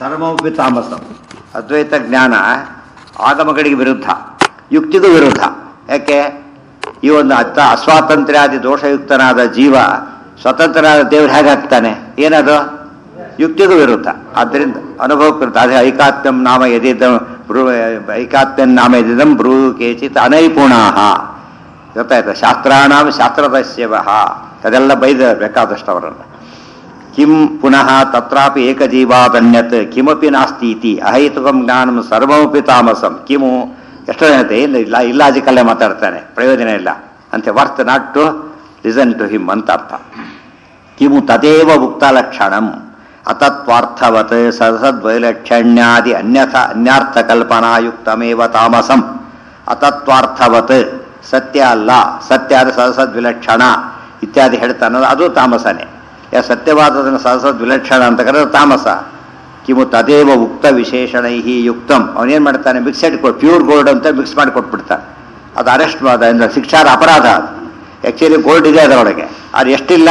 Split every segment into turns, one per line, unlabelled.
ಧರ್ಮೋಪಿ ತಾಮಸಂ ಅದ್ವೈತ ಜ್ಞಾನ ಆಗಮಗಳಿಗೆ ವಿರುದ್ಧ ಯುಕ್ತಿಗೂ ವಿರುದ್ಧ ಯಾಕೆ ಈ ಒಂದು ಅತ್ತ ಅಸ್ವಾತಂತ್ರ್ಯಾದಿ ದೋಷಯುಕ್ತನಾದ ಜೀವ ಸ್ವತಂತ್ರನಾದ ದೇವ್ರು ಹೇಗಾಗ್ತಾನೆ ಏನದು ಯುಕ್ತಿಗೂ ವಿರುದ್ಧ ಆದ್ದರಿಂದ ಅನುಭವಕೃತ ಅದೇ ಐಕಾತ್ಮ್ಯಂ ನಾಮ ಯದಿದಂ ಬ್ರೂ ಐಕಾತ್ಮ್ಯಂ ನಾಮ ಯದಿದಂ ಬ್ರೂ ಕೇಚಿತ್ ಅನೈಪುಣಾಹ ಗೊತ್ತಾಯ್ತಾ ಶಾಸ್ತ್ರಾಣಾಂ ಶಾಸ್ತ್ರದಸ್ಯವಹ ಅದೆಲ್ಲ ಬೈದ ಬೇಕಾದಷ್ಟು ಅವರನ್ನು ಕಿಂ ಪುನಃ ತತ್ರಾಪಿ ಏಕಜೀವಾದನ್ಯತ್ ಕಿಮಪಿ ನಾಸ್ತಿ ಇತಿ ಅಹೈತುಕಂ ಜ್ಞಾನಂ ಸರ್ವಮಪಿ ತಾಮಸಂ ಕಿಮು ಎಷ್ಟೋ ಜನತೆ ಇಲ್ಲ ಇಲ್ಲ ಇಲ್ಲಾಜಿಕಲ್ಲೇ ಮಾತಾಡ್ತಾನೆ ಪ್ರಯೋಜನ ಇಲ್ಲ ಅಂತೆ worth not to listen to him ಅಂತ ಅರ್ಥ ಕಿಮು ತದೇವ ಉಕ್ತ ಲಕ್ಷಣಂ ಅತತ್ವಾರ್ಥವತ್ ಸಸದ್ವೈಲಕ್ಷಣ್ಯಾದಿ ಅನ್ಯಥ ಅನ್ಯಾರ್ಥ ಕಲ್ಪನಾಯುಕ್ತಮೇವ ತಾಮಸಂ ಅತತ್ವಾರ್ಥವತ್ ಸತ್ಯ ಅಲ್ಲ ಸತ್ಯ ಅದು ಸದಸದ್ವಿಲಕ್ಷಣ ಇತ್ಯಾದಿ ಹೇಳ್ತಾನಲ್ಲ ಅದು ತಾಮಸನೇ ಯಾ ಸತ್ಯವಾದದನ್ನು ಸದಸದ್ ವಿಲಕ್ಷಣ ಅಂತ ಕರೆದ್ರೆ ತಾಮಸ ಕಿಮು ತದೇವ ಉಕ್ತ ವಿಶೇಷಣೈ ಯುಕ್ತಂ ಅವನೇನು ಮಾಡ್ತಾನೆ ಮಿಕ್ಸೆಡ್ ಕೊಟ್ಟು ಪ್ಯೂರ್ ಗೋಲ್ಡ್ ಅಂತ ಮಿಕ್ಸ್ ಮಾಡಿ ಕೊಟ್ಬಿಡ್ತಾನೆ ಅದು ಅರೆಸ್ಟ್ ಅದರಿಂದ ಶಿಕ್ಷಾರ ಅಪರಾಧ ಅದು ಆ್ಯಕ್ಚುಲಿ ಗೋಲ್ಡ್ ಇದೆ ಅದರೊಳಗೆ ಅದು ಎಷ್ಟಿಲ್ಲ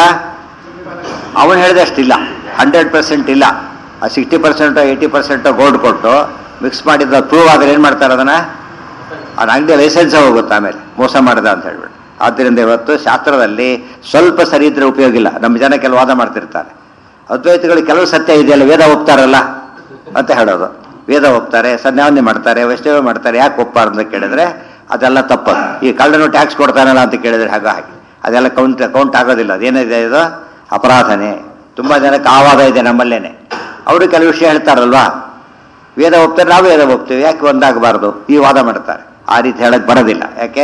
ಅವನು ಹೇಳಿದಷ್ಟಿಲ್ಲ ಹಂಡ್ರೆಡ್ ಪರ್ಸೆಂಟ್ ಇಲ್ಲ ಆ sixty percent eighty percent gold ಕೊಟ್ಟು ಮಿಕ್ಸ್ ಮಾಡಿದ ಪ್ರೂವ್ ಆದರೆ ಏನು ಮಾಡ್ತಾರೆ ಅದನ್ನು ಆ ಅಂಗಡಿ ಲೈಸೆನ್ಸ್ ಹೋಗುತ್ತೆ ಆಮೇಲೆ ಮೋಸ ಮಾಡಿದ ಅಂತ ಹೇಳ್ಬಿಟ್ಟು ಆದ್ದರಿಂದ ಇವತ್ತು ಶಾಸ್ತ್ರದಲ್ಲಿ ಸ್ವಲ್ಪ ಸರಿ ಇದ್ರೆ ಉಪಯೋಗ ಇಲ್ಲ ನಮ್ಮ ಜನ ಕೆಲವು ವಾದ ಮಾಡ್ತಿರ್ತಾರೆ ಅದ್ವೈತಗಳು ಕೆಲವು ಸತ್ಯ ಇದೆಯಲ್ಲ ವೇದ ಹೋಗ್ತಾರಲ್ಲ ಅಂತ ಹೇಳೋದು ವೇದ ಹೋಗ್ತಾರೆ ಸಂಧ್ಯಾವಂದನೆ ಮಾಡ್ತಾರೆ ವೈಷ್ಣವ ಮಾಡ್ತಾರೆ ಯಾಕೆ ಒಪ್ಪಾರ ಅಂತ ಕೇಳಿದ್ರೆ ಅದೆಲ್ಲ ತಪ್ಪದು ಈ ಕಳ್ಳನು ಟ್ಯಾಕ್ಸ್ ಕೊಡ್ತಾನಲ್ಲ ಅಂತ ಕೇಳಿದ್ರೆ ಹಾಗೆ ಹಾಗೆ ಅದೆಲ್ಲ ಕೌಂಟ್ ಕೌಂಟ್ ಆಗೋದಿಲ್ಲ ಅದೇನಿದೆ ಇದು ಅಪರಾಧನೇ ತುಂಬ ಜನಕ್ಕೆ ಆವಾದ ಇದೆ ನಮ್ಮಲ್ಲೇನೆ ಅವರು ಕೆಲವು ವಿಷಯ ಹೇಳ್ತಾರಲ್ವಾ ವೇದ ಹೋಗ್ತಾರೆ ನಾವು ವೇದ ಹೋಗ್ತೀವಿ ಯಾಕೆ ಒಂದಾಗಬಾರ್ದು ಈ ವಾದ ಮಾಡ್ತಾರೆ ಆ ರೀತಿ ಹೇಳಕ್ ಬರೋದಿಲ್ಲ ಯಾಕೆ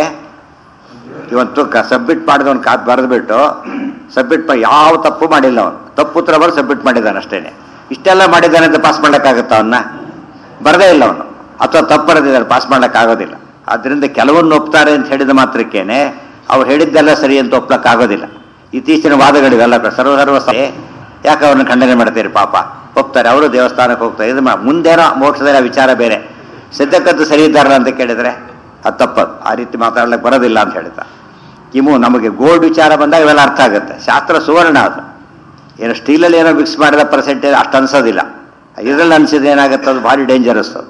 ಇವತ್ತು ಕ ಸಬ್ಮಿಟ್ ಮಾಡಿದವನು ಕಾದ್ ಬರೆದ್ಬಿಟ್ಟು ಸಬ್ಮಿಟ್ ಮಾಡಿ ಯಾವ ತಪ್ಪು ಮಾಡಿಲ್ಲ ಅವನು ತಪ್ಪು ಉತ್ತರ ಬರೆದು ಸಬ್ಮಿಟ್ ಮಾಡಿದ್ದಾನೆ ಅಷ್ಟೇನೆ ಇಷ್ಟೆಲ್ಲ ಮಾಡಿದ್ದಾನೆ ಅಂತ ಪಾಸ್ ಮಾಡೋಕ್ಕಾಗುತ್ತ ಅವನ್ನ ಬರದೇ ಇಲ್ಲ ಅವನು ಅಥವಾ ತಪ್ಪು ಬರೆದಿದ್ದಾನೆ ಪಾಸ್ ಮಾಡೋಕ್ಕಾಗೋದಿಲ್ಲ ಆದ್ದರಿಂದ ಕೆಲವೊಂದು ಒಪ್ತಾರೆ ಅಂತ ಹೇಳಿದ ಮಾತ್ರಕ್ಕೇನೆ ಅವ್ರು ಹೇಳಿದ್ದೆಲ್ಲ ಸರಿ ಅಂತ ಒಪ್ಲಕ್ಕಾಗೋದಿಲ್ಲ ಇತ್ತೀಚಿನ ವಾದಗಳಿವೆಲ್ಲ ಸರ್ವಸರ್ವ ಯಾಕೆ ಅವ್ರನ್ನ ಖಂಡನೆ ಮಾಡ್ತೀರಿ ಪಾಪ ಹೋಗ್ತಾರೆ ಅವರು ದೇವಸ್ಥಾನಕ್ಕೆ ಹೋಗ್ತಾರೆ ಇದು ಮಾ- ಮುಂದೇನೋ ಮೋಕ್ಷದ ವಿಚಾರ ಬೇರೆ ಸಿದ್ಧಕ್ಕದ್ದು ಸರಿ ಇದ್ದಾರಲ್ಲ ಅಂತ ಕೇಳಿದ್ರೆ ಅದು ತಪ್ಪದು ಆ ರೀತಿ ಮಾತಾಡ್ಲಿಕ್ಕೆ ಬರೋದಿಲ್ಲ ಅಂತ ಹೇಳ್ತಾ ಕಿಮು ನಮಗೆ ಗೋಲ್ಡ್ ವಿಚಾರ ಬಂದಾಗ ಇವೆಲ್ಲ ಅರ್ಥ ಆಗುತ್ತೆ ಶಾಸ್ತ್ರ ಸುವರ್ಣ ಅದು ಏನು ಸ್ಟೀಲಲ್ಲಿ ಏನೋ ಮಿಕ್ಸ್ ಮಾಡಿದ ಪರ್ಸೆಂಟೇಜ್ ಅಷ್ಟು ಅನ್ಸೋದಿಲ್ಲ ಇದರಲ್ಲಿ ಅನ್ಸಿದ್ರೆ ಏನಾಗುತ್ತೆ ಅದು ಭಾರಿ ಡೇಂಜರಸ್ ಅದು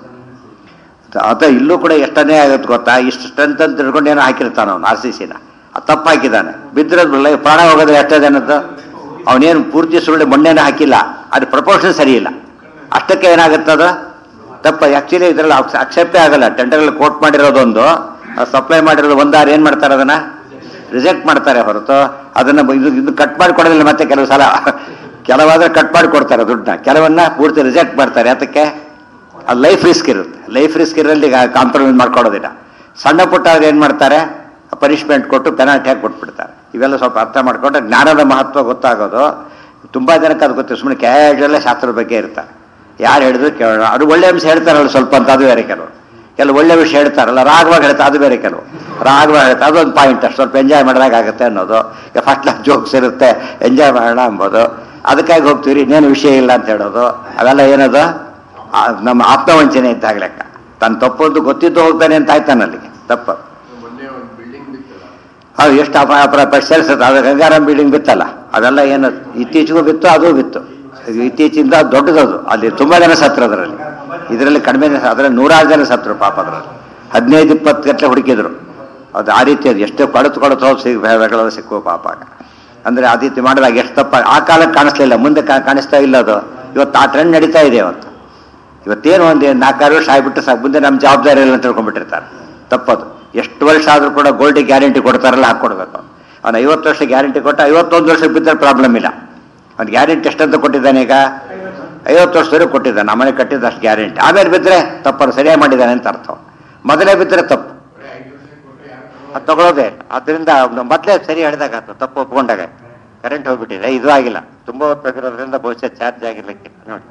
ಅಥ ಇಲ್ಲೂ ಕೂಡ ಎಷ್ಟನೇ ಆಗುತ್ತೆ ಗೊತ್ತಾ ಇಷ್ಟು ಸ್ಟ್ರೆಂತ್ ಅಂತ ತಿಳ್ಕೊಂಡು ಏನೋ ಹಾಕಿರ್ತಾನ ಅವನು ಆರ್ ಸಿ ಸಿನ ಅದು ತಪ್ಪು ಹಾಕಿದ್ದಾನೆ ಬಿದ್ದಿರೋದ್ರಲ್ಲ ಪ್ರಾಣ ಹೋಗೋದ್ರೆ ಎಷ್ಟದೇನದ್ದು ಅವನೇನು ಪೂರ್ತಿ ಸುರುಳಿ ಮೊನ್ನೆನೇ ಹಾಕಿಲ್ಲ ಅದು ಪ್ರಪೋರ್ಷನ್ ಸರಿ ಇಲ್ಲ ಅಷ್ಟಕ್ಕೆ ಏನಾಗುತ್ತದ ತಪ್ಪ ಆ್ಯಕ್ಚುಲಿ ಇದರಲ್ಲಿ ಅಕ್ಸೆಪ್ಟೇ ಆಗಲ್ಲ ಟೆಂಡರ್ಗಳಲ್ಲಿ ಕೋಟ್ ಮಾಡಿರೋದೊಂದು ಸಪ್ಲೈ ಮಾಡಿರೋದು ಒಂದಾರು ಏನು ಮಾಡ್ತಾರೆ ಅದನ್ನ ರಿಜೆಕ್ಟ್ ಮಾಡ್ತಾರೆ ಹೊರತು ಅದನ್ನ ಬ- ಇದು ಇದು ಕಟ್ ಮಾಡಿ ಕೊಡೋದಿಲ್ಲ ಮತ್ತೆ ಕೆಲವು ಸಲ ಕೆಲವಾದ್ರೆ ಕಟ್ ಮಾಡಿ ಕೊಡ್ತಾರೆ ದುಡ್ಡನ್ನ ಕೆಲವನ್ನ ಪೂರ್ತಿ ರಿಜೆಕ್ಟ್ ಮಾಡ್ತಾರೆ ಅದಕ್ಕೆ ಅದು ಲೈಫ್ ರಿಸ್ಕ್ ಇರುತ್ತೆ ಲೈಫ್ ರಿಸ್ಕ್ ಇರಲ್ಲಿ ಕಾಂಪ್ರಮೈಸ್ ಮಾಡ್ಕೊಡೋದಿಲ್ಲ ಸಣ್ಣ ಪುಟ್ಟ ಅವ್ರು ಏನು ಮಾಡ್ತಾರೆ ಪನಿಷ್ಮೆಂಟ್ ಕೊಟ್ಟು ಪೆನಾಲ್ಟಿ ಹಾಕಿ ಕೊಟ್ಬಿಡ್ತಾರೆ ಇವೆಲ್ಲ ಸ್ವಲ್ಪ ಅರ್ಥ ಮಾಡ್ಕೊಂಡ್ರೆ ಜ್ಞಾನದ ಮಹತ್ವ ಗೊತ್ತಾಗೋದು ತುಂಬ ಜನಕ್ಕೆ ಅದು ಗೊತ್ತಿಲ್ಲ ಸುಮ್ಮನೆ ಕ್ಯಾಶುವಲ್ಲೇ ಶಾಸ್ತ್ರದ ಬಗ್ಗೆ ಇರ್ತಾರೆ ಯಾರು ಹೇಳಿದ್ರು ಕೇಳೋಣ ಅದು ಒಳ್ಳೆ ಅಂಶ ಹೇಳ್ತಾರಲ್ಲ ಸ್ವಲ್ಪ ಅಂತ ಅದು ಬೇರೆ ಕೆಲವರು ಕೆಲವು ಒಳ್ಳೆ ವಿಷಯ ಹೇಳ್ತಾರಲ್ಲ ರಾಗವಾಗಿ ಹೇಳ್ತಾರೆ ಅದು ಬೇರೆ ಕೆಲವು ರಾಗವಾಗಿ ಹೇಳ್ತಾರೆ ಅದೊಂದು ಪಾಯಿಂಟ್ ಅಷ್ಟು ಸ್ವಲ್ಪ ಎಂಜಾಯ್ ಮಾಡಿದಾಗ ಆಗುತ್ತೆ ಅನ್ನೋದು ಈಗ ಫಸ್ಟ್ ಕ್ಲಾಸ್ ಜೋಕ್ಸ್ ಇರುತ್ತೆ ಎಂಜಾಯ್ ಮಾಡೋಣ ಅಂಬೋದು ಅದಕ್ಕಾಗಿ ಹೋಗ್ತೀವಿ ಇನ್ನೇನು ವಿಷಯ ಇಲ್ಲ ಅಂತ ಹೇಳೋದು ಅವೆಲ್ಲ ಏನದು ಆ, ನಮ್ಮ ಆತ್ಮವಂಚನೆ ಇದ್ದಾಗ ಲೆಕ್ಕ ತನ್ನ ತಪ್ಪೊಂದು ಗೊತ್ತಿದ್ದು ಹೋಗ್ತಾನೆ ಅಂತ ಆಯ್ತಾನೆ ಅಲ್ಲಿಗೆ ತಪ್ಪು
ಮೊನ್ನೆ ಒಂದು ಬಿಲ್ಡಿಂಗ್ ಬಿತ್ತಲ್ಲ
ಅದು ಎಷ್ಟು ಅಪ ಅಪ ಸೇರಿಸುತ್ತೆ ಅದು ಗಂಗಾರಾಮ್ ಬಿಲ್ಡಿಂಗ್ ಬಿತ್ತಲ್ಲ ಅದೆಲ್ಲ ಏನು ಇತ್ತೀಚೆಗೂ ಬಿತ್ತು ಅದು ಬಿತ್ತು ಇದು ಇತ್ತೀಚಿಂದ ಅದು ದೊಡ್ಡದದು ಅಲ್ಲಿ ತುಂಬ ಜನ ಸತ್ರು ಅದರಲ್ಲಿ ಇದರಲ್ಲಿ ಕಡಿಮೆ ಜನ ಅದರಲ್ಲಿ ನೂರಾರು ಜನ ಸತ್ರು ಪಾಪ ಅದರಲ್ಲಿ ಹದಿನೈದು ಇಪ್ಪತ್ತು ಗಟ್ಟಲೆ ಹುಡುಕಿದ್ರು ಅದು ಆ ರೀತಿ ಅದು ಎಷ್ಟು ಕೊಳತು ಕೊಳತು ಹೋಗಿ ಸಿಗ ಸಿಕ್ಕುವ ಪಾಪ ಆಗ. ಅಂದ್ರೆ ಆ ರೀತಿ ಮಾಡಿದಾಗ ಎಷ್ಟು ತಪ್ಪ ಆ ಕಾಲಕ್ಕೆ ಕಾಣಿಸ್ಲಿಲ್ಲ ಮುಂದೆ ಕಾ- ಕಾಣಿಸ್ತಾ ಇಲ್ಲ ಅದು ಇವತ್ತು ಆ ಟ್ರೆಂಡ್ ನಡೀತಾ ಇದೆ ಇವತ್ತು ಇವತ್ತೇನು ಒಂದು ನಾಲ್ಕಾರು ವರ್ಷ ಆಗ್ಬಿಟ್ಟು ಸಾಕು ಮುಂದೆ ನಮ್ಮ ಜವಾಬ್ದಾರಿ ಇಲ್ಲ ಅಂತ ತಿಳ್ಕೊಂಡ್ಬಿಟ್ಟಿರ್ತಾರೆ ತಪ್ಪದು ಎಷ್ಟು ವರ್ಷ ಆದರೂ ಕೂಡ ಗೋಲ್ಡ್ ಗ್ಯಾರಂಟಿ ಕೊಡ್ತಾರಲ್ಲ ಹಾಕ್ಕೊಡ್ಬೇಕು ಅವ್ನು ಐವತ್ತು ವರ್ಷ ಗ್ಯಾರಂಟಿ ಕೊಟ್ಟು ಐವತ್ತೊಂದು ವರ್ಷಕ್ಕೆ ಬಿದ್ದರೆ ಪ್ರಾಬ್ಲಮ್ ಇಲ್ಲ ಅವ್ನು ಗ್ಯಾರಂಟಿ ಎಷ್ಟಂತ ಕೊಟ್ಟಿದ್ದಾನೆ ಈಗ ಐವತ್ತು ವರ್ಷದವರೆಗೆ ಕೊಟ್ಟಿದ್ದಾನೆ ನಮ್ಮನೆ ಕಟ್ಟಿದ ಅಷ್ಟು ಗ್ಯಾರಂಟಿ ಆಮೇಲೆ ಬಿದ್ದರೆ ತಪ್ಪನ್ನು ಸರಿಯಾಗಿ ಮಾಡಿದ್ದಾನೆ ಅಂತ ಅರ್ಥ ಮೊದಲೇ ಬಿದ್ದರೆ ತಪ್ಪು ಅದು ತಗೊಳ್ಳೋದೇ ಅದರಿಂದ ಮೊದಲೇ ಸರಿ ಹೇಳಿದಾಗ ಆಯ್ತು ತಪ್ಪು ಒಪ್ಕೊಂಡಾಗ ಕರೆಂಟ್ ಹೋಗ್ಬಿಟ್ಟಿದೆ ಇದು ಆಗಿಲ್ಲ ತುಂಬ ಹೊತ್ತು ಆಗಿರೋದ್ರಿಂದ ಬಹುಶಃ ಚಾರ್ಜ್ ಆಗಿರ್ಲಿಕ್ಕಿಲ್ಲ ನೋಡಿ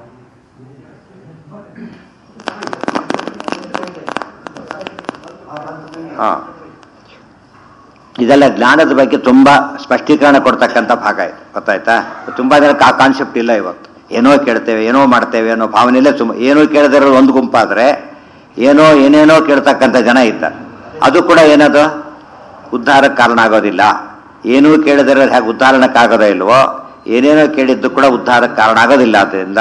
ಹಾ ಇದೆಲ್ಲ ಜ್ಞಾನದ ಬಗ್ಗೆ ತುಂಬಾ ಸ್ಪಷ್ಟೀಕರಣ ಕೊಡ್ತಕ್ಕಂಥ ಭಾಗ ಇದು ಗೊತ್ತಾಯ್ತಾ ತುಂಬಾ ಜನಕ್ಕೆ ಆ ಕಾನ್ಸೆಪ್ಟ್ ಇಲ್ಲ ಇವತ್ತು ಏನೋ ಕೇಳ್ತೇವೆ ಏನೋ ಮಾಡ್ತೇವೆ ಅನ್ನೋ ಭಾವನೆಯಲ್ಲೇ ತುಂಬ ಏನೋ ಕೇಳದಿರೋ ಒಂದು ಗುಂಪಾದ್ರೆ ಏನೋ ಏನೇನೋ ಕೇಳ್ತಕ್ಕಂಥ ಜನ ಇದ್ದಾರೆ ಅದು ಕೂಡ ಏನದು ಉದ್ಧಾರಕ್ಕೆ ಕಾರಣ ಆಗೋದಿಲ್ಲ ಏನೂ ಕೇಳದಿರೋದು ಹೇಗೆ ಉದ್ಧಾರಣಕ್ಕಾಗೋದೇ ಇಲ್ವೋ ಏನೇನೋ ಕೇಳಿದ್ದು ಕೂಡ ಉದ್ಧಾರಕ್ಕೆ ಕಾರಣ ಆಗೋದಿಲ್ಲ ಆದ್ದರಿಂದ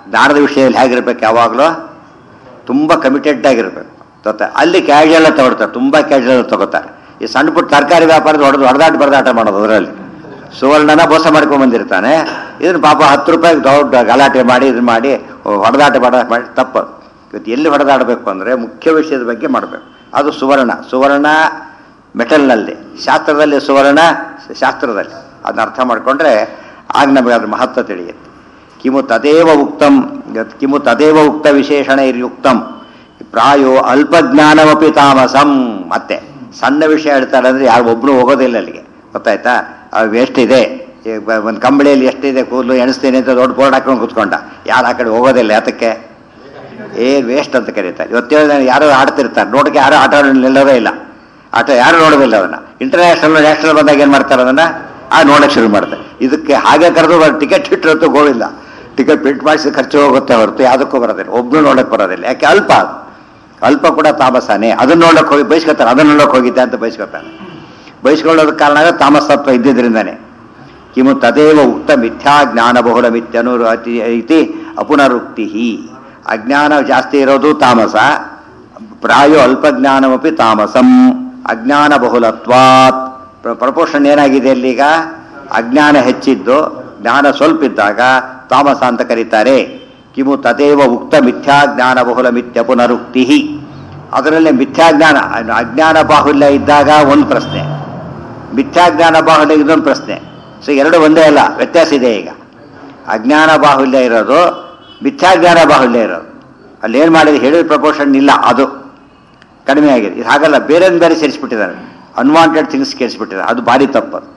ಜ್ಞಾನದ ವಿಷಯದಲ್ಲಿ ಹೇಗಿರ್ಬೇಕು ಯಾವಾಗಲೂ ತುಂಬ ಕಮಿಟೆಡ್ ಆಗಿರ್ಬೇಕು ಗೊತ್ತಾ ಅಲ್ಲಿ ಕ್ಯಾಶುಯಲ್ ತಗೊಳ್ತಾರೆ ತುಂಬ ಕ್ಯಾಶುಯಲ್ ತಗೋತಾರೆ ಈ ಸಣ್ಣ ಪುಟ್ಟ ತರಕಾರಿ ವ್ಯಾಪಾರದ ಹೊಡೆದು ಹೊಡೆದಾಟ ಬಡದಾಟ ಮಾಡೋದು ಅದರಲ್ಲಿ ಸುವರ್ಣನ ಮೋಸ ಮಾಡ್ಕೊಂಡ್ ಬಂದಿರ್ತಾನೆ ಇದನ್ನ ಪಾಪ ಹತ್ತು ರೂಪಾಯಿ ದೊಡ್ಡ ಗಲಾಟೆ ಮಾಡಿ ಇದನ್ನ ಮಾಡಿ ಹೊಡೆದಾಟ ಬಡದಾಟ ಮಾಡಿ ತಪ್ಪು ಇವತ್ತು ಎಲ್ಲಿ ಹೊಡೆದಾಡಬೇಕು ಅಂದರೆ ಮುಖ್ಯ ವಿಷಯದ ಬಗ್ಗೆ ಮಾಡಬೇಕು ಅದು ಸುವರ್ಣ ಸುವರ್ಣ ಮೆಟಲ್ನಲ್ಲಿ ಶಾಸ್ತ್ರದಲ್ಲಿ ಸುವರ್ಣ ಶಾಸ್ತ್ರದಲ್ಲಿ ಅದನ್ನ ಅರ್ಥ ಮಾಡಿಕೊಂಡ್ರೆ ಆಗ ನಮಗೆ ಅದ್ರ ಮಹತ್ವ ತಿಳಿಯುತ್ತೆ ಕಿಮು ತದೇವ ಉಕ್ತಂ ಕಿಮು ತದೇವ ಉಕ್ತ ವಿಶೇಷಣ ಇರ್ಯುಕ್ತಂ ಪ್ರಾಯೋ ಅಲ್ಪಜ್ಞಾನಮಪಿ ತಾಮಸಂ ಮತ್ತೆ ಸಣ್ಣ ವಿಷಯ ಹೇಳ್ತಾರೆ ಅಂದ್ರೆ ಯಾರು ಒಬ್ರು ಹೋಗೋದಿಲ್ಲ ಅಲ್ಲಿಗೆ ಗೊತ್ತಾಯ್ತಾ ಅವು ಎಷ್ಟಿದೆ ಒಂದು ಕಂಬಳಿಯಲ್ಲಿ ಎಷ್ಟಿದೆ ಕೂದಲು ಎಣಿಸ್ತೇನೆ ಅಂತ ದೊಡ್ಡ ಬೋರ್ಡ್ ಹಾಕೊಂಡು ಕೂತ್ಕೊಂಡ ಯಾರು ಆ ಕಡೆ ಹೋಗೋದಿಲ್ಲ ಯಾತಕ್ಕೆ ಏನ್ ವೇಸ್ಟ್ ಅಂತ ಕರೀತಾರೆ ಇವತ್ತೇಳು ಯಾರು ಆಡ್ತಿರ್ತಾರೆ ನೋಡಕ್ಕೆ ಯಾರು ಆಟ ನಿಲ್ಲೋದೇ ಇಲ್ಲ ಆಟ ಯಾರು ನೋಡೋದಿಲ್ಲ ಅದನ್ನ ಇಂಟರ್ನ್ಯಾಷನಲ್ ನ್ಯಾಷನಲ್ ಬಂದಾಗ ಏನ್ ಮಾಡ್ತಾರೆ ಅದನ್ನ ಆ ನೋಡಕ್ ಶುರು ಮಾಡ್ತಾರೆ ಇದಕ್ಕೆ ಹಾಗೆ ಕರೆದು ಟಿಕೆಟ್ ಇಟ್ಟಿರತ್ತು ಗೋವಿಲ್ಲ ಟಿಕೆಟ್ ಪ್ರಿಂಟ್ ಮಾಡಿಸಿ ಖರ್ಚು ಹೋಗುತ್ತೆ ಹೊರತು ಯಾವುದಕ್ಕೂ ಬರೋದಿಲ್ಲ ಒಬ್ರು ನೋಡಕ್ ಬರೋದಿಲ್ಲ ಯಾಕೆ ಅಲ್ಪ ಅದು. ಅಲ್ಪ ಕೂಡ ತಾಮಸಾನೆ ಅದನ್ನ ನೋಡಕ್ ಹೋಗಿ ಬಯಸ್ಕೊತಾರೆ ಅದನ್ನ ನೋಡಕ್ ಹೋಗಿದ್ದೆ ಅಂತ ಬಯಸ್ಕೊತಾನೆ ಬಯಸ್ಕೊಳ್ಳೋದಕ್ಕೆ ಕಾರಣ ತಾಮಸತ್ವ ಇದ್ದಿದ್ರಿಂದಾನೆ ಕಿಮು ತದೇವ ಉಕ್ತ ಮಿಥ್ಯಾ ಜ್ಞಾನ ಬಹುಳ ಮಿಥ್ಯನೂರು ಅತಿ ಇತಿ ಅಪುನರುಕ್ತಿ ಅಜ್ಞಾನ ಜಾಸ್ತಿ ಇರೋದು ತಾಮಸ ಪ್ರಾಯೋ ಅಲ್ಪಜ್ಞಾನಮಪಿ ತಾಮಸಂ ಅಜ್ಞಾನ ಬಹುಲತ್ವಾತ್ ಪ್ರಪೋರ್ಷನ್ ಏನಾಗಿದೆ ಅಲ್ಲೀಗ ಅಜ್ಞಾನ ಹೆಚ್ಚಿದ್ದು ಜ್ಞಾನ ಸ್ವಲ್ಪ ಇದ್ದಾಗ ತಾಮಸ ಅಂತ ಕರೀತಾರೆ ಕಿಮು ತದೇವ ಉಕ್ತ ಮಿಥ್ಯಾ ಜ್ಞಾನ ಬಹುಲ ಮಿಥ್ಯ ಪುನರುಕ್ತಿ ಅದರಲ್ಲೇ ಮಿಥ್ಯಾಜ್ಞಾನ ಅಜ್ಞಾನ ಬಾಹುಲ್ಯ ಇದ್ದಾಗ ಒಂದು ಪ್ರಶ್ನೆ ಮಿಥ್ಯಾಜ್ಞಾನ ಬಾಹುಲ್ಯ ಇದೊಂದು ಪ್ರಶ್ನೆ ಸೊ ಎರಡು ಒಂದೇ ಅಲ್ಲ ವ್ಯತ್ಯಾಸ ಇದೆ ಈಗ ಅಜ್ಞಾನ ಬಾಹುಲ್ಯ ಇರೋದು ಮಿಥ್ಯಾಜ್ಞಾನ ಬಾಹುಲ್ಯ ಇರೋದು ಅಲ್ಲಿ ಏನು ಮಾಡಿದ್ರೆ ಹೇಳಿದ ಪ್ರಪೋರ್ಷನ್ ಇಲ್ಲ ಅದು ಕಡಿಮೆ ಆಗಿದೆ ಇದು ಹಾಗಲ್ಲ ಬೇರೆ ಬೇರೆ ಸೇರಿಸ್ಬಿಟ್ಟಿದ್ದಾರೆ ಅನ್ವಾಂಟೆಡ್ ಥಿಂಗ್ಸ್ ಕೇಳಿಸ್ಬಿಟ್ಟಿದ್ದಾರೆ ಅದು ಭಾರಿ ತಪ್ಪು ಅದು.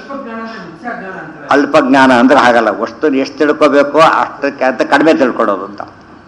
ಅಲ್ಪ ಜ್ಞಾನ ಅಂದ್ರೆ ಹಾಗಲ್ಲ ವಸ್ತು ಎಷ್ಟು ತಿಳ್ಕೋಬೇಕೋ ಅಷ್ಟಕ್ಕೆ ಅಂತ ಕಡಿಮೆ ತಿಳ್ಕೊಡೋದು ಅಂತ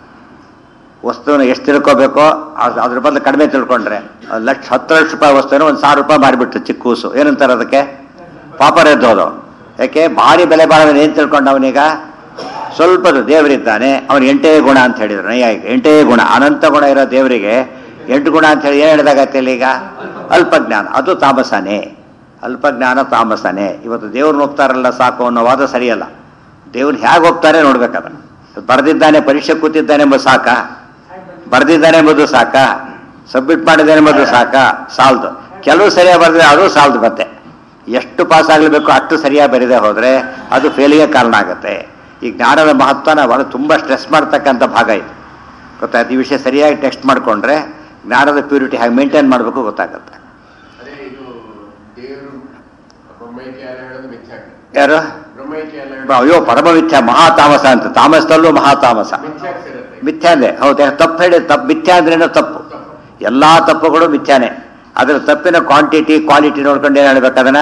ವಸ್ತುನ ಎಷ್ಟು ತಿಳ್ಕೋಬೇಕೋ ಅದ್- ಅದ್ರ ಬದಲು ಕಡಿಮೆ ತಿಳ್ಕೊಂಡ್ರೆ ಅದ್ ಲಕ್ಷ ಹತ್ತು ಲಕ್ಷ ರೂಪಾಯಿ ವಸ್ತುನ ಒಂದು ಸಾವಿರ ರೂಪಾಯಿ ಮಾಡಿಬಿಟ್ರು ಚಿಕ್ಕ ಕೂಸು ಏನಂತಾರೆ ಅದಕ್ಕೆ ಪಾಪರ್ ಎದ್ದೋದು ಯಾಕೆ ಭಾರಿ ಬೆಲೆ ಬಾಳೋದನ್ನ ಏನು ತಿಳ್ಕೊಂಡ ಅವನೀಗ ಸ್ವಲ್ಪದು ದೇವರಿದ್ದಾನೆ ಅವನು ಎಂಟೇ ಗುಣ ಅಂತ ಹೇಳಿದ್ರು ನೈಯಾಯಿಕ ಎಂಟೇ ಗುಣ ಅನಂತ ಗುಣ ಇರೋ ದೇವರಿಗೆ ಎಂಟು ಗುಣ ಅಂತ ಹೇಳಿ ಏನು ಹೇಳಿದಾಗತ್ತೆ ಇಲ್ಲಿ ಈಗ ಅಲ್ಪಜ್ಞಾನ ಅದು ತಾಮಸನೇ ಅಲ್ಪಜ್ಞಾನ ತಾಮಸನೇ ಇವತ್ತು ದೇವ್ರನ್ನ ಒಪ್ತಾರಲ್ಲ ಸಾಕು ಅನ್ನೋ ವಾದ ಸರಿಯಲ್ಲ ದೇವ್ರನ್ನ ಹೇಗೆ ಒಪ್ತಾರೆ ನೋಡ್ಬೇಕದ ಬರೆದಿದ್ದಾನೆ ಪರೀಕ್ಷೆ ಕೂತಿದ್ದಾನೆ ಎಂಬ ಸಾಕ ಬರೆದಿದ್ದಾನೆ ಎಂಬುದು ಸಾಕ ಸಬ್ಮಿಟ್ ಮಾಡಿದ್ದಾನೆ ಎಂಬುದು ಸಾಕ ಸಾಲ್ದು ಕೆಲವು ಸರಿಯಾಗಿ ಬರೆದ್ರೆ ಅದು ಸಾಲ್ದು ಮತ್ತೆ ಎಷ್ಟು ಪಾಸ್ ಆಗಲೇಬೇಕು ಅಷ್ಟು ಸರಿಯಾಗಿ ಬರೀದೆ ಹೋದ್ರೆ ಅದು ಫೇಲಿಗೆ ಕಾರಣ ಆಗುತ್ತೆ ಈ ಜ್ಞಾನದ ಮಹತ್ವನ ಬಹಳ ತುಂಬ ಸ್ಟ್ರೆಸ್ ಮಾಡ್ತಕ್ಕಂಥ ಭಾಗ ಇದು ಗೊತ್ತಾಯ್ತು ಈ ವಿಷಯ ಸರಿಯಾಗಿ ಟೆಕ್ಸ್ಟ್ ಮಾಡಿಕೊಂಡ್ರೆ ಜ್ಞಾನದ ಪ್ಯೂರಿಟಿ ಹೇಗೆ ಮೇಂಟೈನ್ ಮಾಡಬೇಕು ಗೊತ್ತಾಗುತ್ತೆ
ಅದೇ ಇದು ದೇವರು ಬ್ರಹ್ಮೈಕ್ಯ ಎಲ್ಲ ಹೇಳೋದು ಮಿಥ್ಯಾಜ್ಞಾನ
ಯಾರು
ಬ್ರಹ್ಮೈಕ್ಯ ಎಲ್ಲ ಹೇಳೋದು
ಅಯ್ಯೋ ಪರಮಮಿಥ್ಯ ಮಹಾತಾಮಸ ಅಂತ ತಾಮಸದಲ್ಲೂ ಮಹಾತಾಮಸ
ಮಿಥ್ಯಾಕ್ ಸೇರುತ್ತೆ
ಮಿಥ್ಯಾನೆ ಹೌದು ತಪ್ಪು ಹೇಳಿ ತಪ್ಪು ಮಿಥ್ಯಾ ಅಂದ್ರೇನು ತಪ್ಪು ಎಲ್ಲಾ ತಪ್ಪುಗಳು ಮಿಥ್ಯಾನೆ ಅದ್ರ ತಪ್ಪಿನ ಕ್ವಾಂಟಿಟಿ ಕ್ವಾಲಿಟಿ ನೋಡ್ಕೊಂಡು ಏನು ಹೇಳ್ಬೇಕು ಅದನ್ನ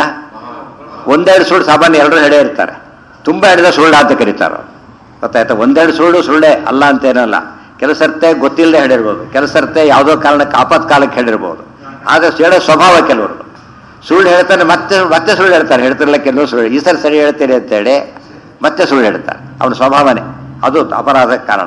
ಒಂದೆರಡು ಸುಳ್ಳು ಸಾಮಾನ್ಯ ಎಲ್ಲರೂ ಹೇಳೇ ಇರ್ತಾರೆ ತುಂಬ ಹಿಡಿದ ಸುಳ್ಳು ಅಂತ ಕರೀತಾರೆ ಅವ್ರು. ಗೊತ್ತಾಯ್ತಾ ಒಂದೆರಡು ಸುಳ್ಳು ಸುಳ್ಳೆ ಅಲ್ಲ ಅಂತೇನಲ್ಲ ಕೆಲವು ಸರ್ತೆ ಗೊತ್ತಿಲ್ಲದೆ ಹೇಳಿರ್ಬೋದು ಕೆಲವು ಸರ್ತೆ ಯಾವುದೋ ಕಾರಣಕ್ಕೆ ಆಪತ್ ಕಾಲಕ್ಕೆ ಹೇಳಿರ್ಬೋದು ಆದರೆ ಹೇಳೋ ಸ್ವಭಾವ ಕೆಲವರು ಸುಳ್ಳು ಹೇಳ್ತಾನೆ ಮತ್ತೆ ಮತ್ತೆ ಸುಳ್ಳು ಹೇಳ್ತಾರೆ ಹೇಳ್ತಿರಲ್ಲ ಕೆಲವು ಸುಳ್ಳು ಈ ಸರಿ ಸರಿ ಹೇಳ್ತೀರಿ ಅಂತೇಳಿ ಮತ್ತೆ ಸುಳ್ಳು ಹೇಳ್ತಾರೆ ಅವನ ಸ್ವಭಾವನೆ ಅದು ಅಪರಾಧಕ್ಕೆ ಕಾರಣ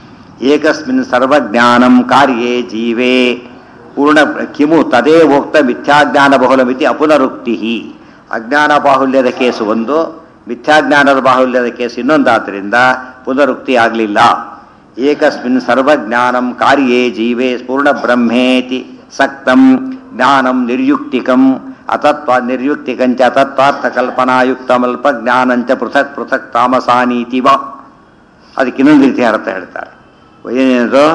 ಏಕಸ್ಮಿನ್ ಸರ್ವಜ್ಞಾನಂ ಕಾರ್ಯೇ ಜೀವೇ ಪೂರ್ಣ ಕಿಮು ತದೇ ಹೋಗ್ತ ಮಿಥ್ಯಾಜ್ಞಾನ ಬಹುಲಮಿತಿ ಅಪುನರುಕ್ತಿ ಅಜ್ಞಾನ ಬಾಹುಲ್ಯದ ಕೇಸು ಒಂದು ಮಿಥ್ಯಾಜ್ಞಾನದ ಬಾಹುಲ್ಯದ ಕೇಸು ಇನ್ನೊಂದಾದ್ರಿಂದ ಪುನರುಕ್ತಿ ಆಗಲಿಲ್ಲ ಏಕಸ್ಮಿನ್ ಸರ್ವಜ್ಞಾನಂ ಕಾರ್ಯೇ ಜೀವೇ ಪೂರ್ಣ ಬ್ರಹ್ಮೇತಿ ಸಕ್ತಂ ಜ್ಞಾನಂ ನಿರ್ಯುಕ್ತಿಕಂ ಅತತ್ವ ನಿರ್ಯುಕ್ತಿಕಂಚ ಅತತ್ವಾರ್ಥ ಕಲ್ಪನಾಯುಕ್ತಮಲ್ಪ ಜ್ಞಾನಂಚ ಪೃಥಕ್ ಪೃಥಕ್ ತಾಮಸಾನೀತಿ ವಾ ಅದಕ್ಕೆ ಇನ್ನೊಂದು ರೀತಿ ಅರ್ಥ ಹೇಳ್ತಾರೆ ಏನೇನದು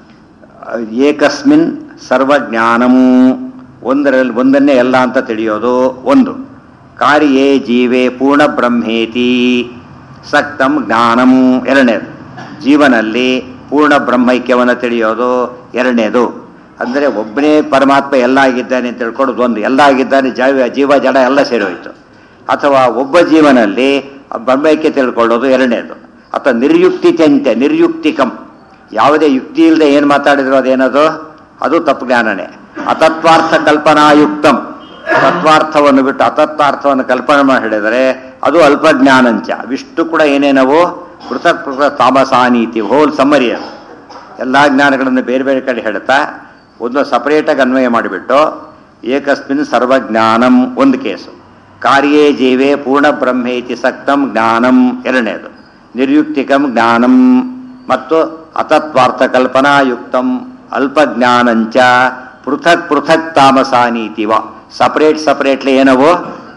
ಏಕಸ್ಮಿನ್ ಸರ್ವಜ್ಞಾನಂ ಒಂದರಲ್ಲಿ ಒಂದನ್ನೇ ಎಲ್ಲ ಅಂತ ತಿಳಿಯೋದು ಒಂದು ಕಾರ್ಯೇ ಜೀವೇ ಪೂರ್ಣ ಬ್ರಹ್ಮೇತಿ ಸಕ್ತಂ ಜ್ಞಾನಂ ಎರಡನೇದು ಜೀವನಲ್ಲಿ ಪೂರ್ಣ ಬ್ರಹ್ಮೈಕ್ಯವನ್ನು ತಿಳಿಯೋದು ಎರಡನೇದು ಅಂದರೆ ಒಬ್ಬನೇ ಪರಮಾತ್ಮ ಎಲ್ಲ ಆಗಿದ್ದಾನೆ ಅಂತ ತಿಳ್ಕೊಳ್ಳೋದು ಒಂದು ಎಲ್ಲ ಆಗಿದ್ದಾನೆ ಜೀವ ಜೀವ ಜಡ ಎಲ್ಲ ಸೇರೋಯ್ತು ಅಥವಾ ಒಬ್ಬ ಜೀವನಲ್ಲಿ ಆ ಬ್ರಹ್ಮೈಕ್ಯ ತಿಳ್ಕೊಳ್ಳೋದು ಎರಡನೇದು ಅಥವಾ ನಿರ್ಯುಕ್ತಿ ಚಂತೆ ನಿರ್ಯುಕ್ತಿಕಂ ಯಾವುದೇ ಯುಕ್ತಿ ಇಲ್ಲದೆ ಏನು ಮಾತಾಡಿದ್ರು ಅದೇನದು ಅದು ತಪ್ಪು ಜ್ಞಾನನೇ ಅತತ್ವಾರ್ಥ ಕಲ್ಪನಾಯುಕ್ತಂ ತತ್ವಾರ್ಥವನ್ನು ಬಿಟ್ಟು ಅತತ್ವಾರ್ಥವನ್ನು ಕಲ್ಪನೆ ಮಾಡಿ ಹೇಳಿದರೆ ಅದು ಅಲ್ಪಜ್ಞಾನಂಚ ವಿಷ್ಟು ಕೂಡ ಏನೇನವು ಪೃಥಕ್ ಪೃಥಕ್ ತಾಮಸಾನೀತಿ ಹೋಲ್ ಸಮ್ಮರಿ ಅದು ಎಲ್ಲ ಜ್ಞಾನಗಳನ್ನು ಬೇರೆ ಬೇರೆ ಕಡೆ ಹೇಳ್ತಾ ಒಂದು ಸಪರೇಟಾಗಿ ಅನ್ವಯ ಮಾಡಿಬಿಟ್ಟು ಏಕಸ್ಮಿನ್ ಸರ್ವಜ್ಞಾನಂ ಒಂದು ಕೇಸು ಕಾರ್ಯೇ ಜೀವೇ ಪೂರ್ಣ ಬ್ರಹ್ಮೇತಿ ಸಕ್ತಂ ಜ್ಞಾನಂ ಎರಡನೇದು ನಿರ್ಯುಕ್ತಿಕಂ ಜ್ಞಾನಂ ಮತ್ತು ಅತತ್ವಾರ್ಥ ಕಲ್ಪನಾಯುಕ್ತಂ ಅಲ್ಪಜ್ಞಾನಂಚ ಪೃಥಕ್ ಪೃಥಕ್ ತಾಮಸಾನೀತಿವ ಸಪರೇಟ್ ಸಪರೇಟ್ಲಿ ಏನವು